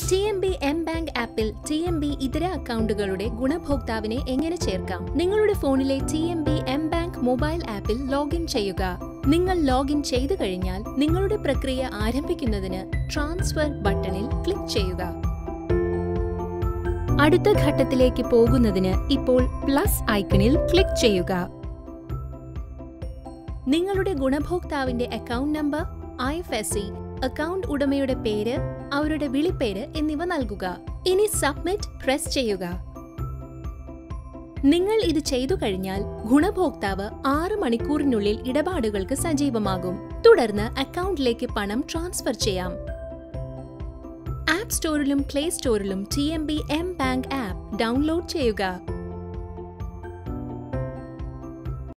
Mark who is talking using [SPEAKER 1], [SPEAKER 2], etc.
[SPEAKER 1] T M B M bank ആപ്പിൽ T M B ഇതര അക്കൗണ്ടുകളുടെ ഗുണഭോക്താവിനെ എങ്ങനെ ചേർക്കാം നിങ്ങളുടെ ഫോണിലെ T M B M bank mobile ആപ്പിൽ ലോഗിൻ ചെയ്യുക നിങ്ങൾ ലോഗിൻ ചെയ്തു കഴിഞ്ഞാൽ നിങ്ങളുടെ പ്രക്രിയ ആരംഭിക്കുന്നതിന് ട്രാൻസ്ഫർ ബട്ടണിൽ ക്ലിക്ക് ചെയ്യുക അടുത്ത ഘട്ടത്തിലേക്ക് പോകുന്നതിന് ഇപ്പോൾ പ്ലസ് ഐക്കണിൽ ക്ലിക്ക് ചെയ്യുക നിങ്ങളുടെ ഗുണഭോക്താവിന്റെ account number I F S C account ഉടമയുടെ പേര് അവരുടെ വിളിപ്പേര് എന്നിവ നൽകുക ഇനി സബ്മിറ്റ് പ്രസ് ചെയ്യുക നിങ്ങൾ ഇത് ചെയ്തു കഴിഞ്ഞാൽ ഗുണഭോക്താവ് ആറ് മണിക്കൂറിനുള്ളിൽ ഇടപാടുകൾക്ക് സജീവമാകും തുടർന്ന് അക്കൗണ്ടിലേക്ക് പണം ട്രാൻസ്ഫർ ചെയ്യാം ആപ്പ് സ്റ്റോറിലും പ്ലേ സ്റ്റോറിലും T M B M bank app download ചെയ്യുക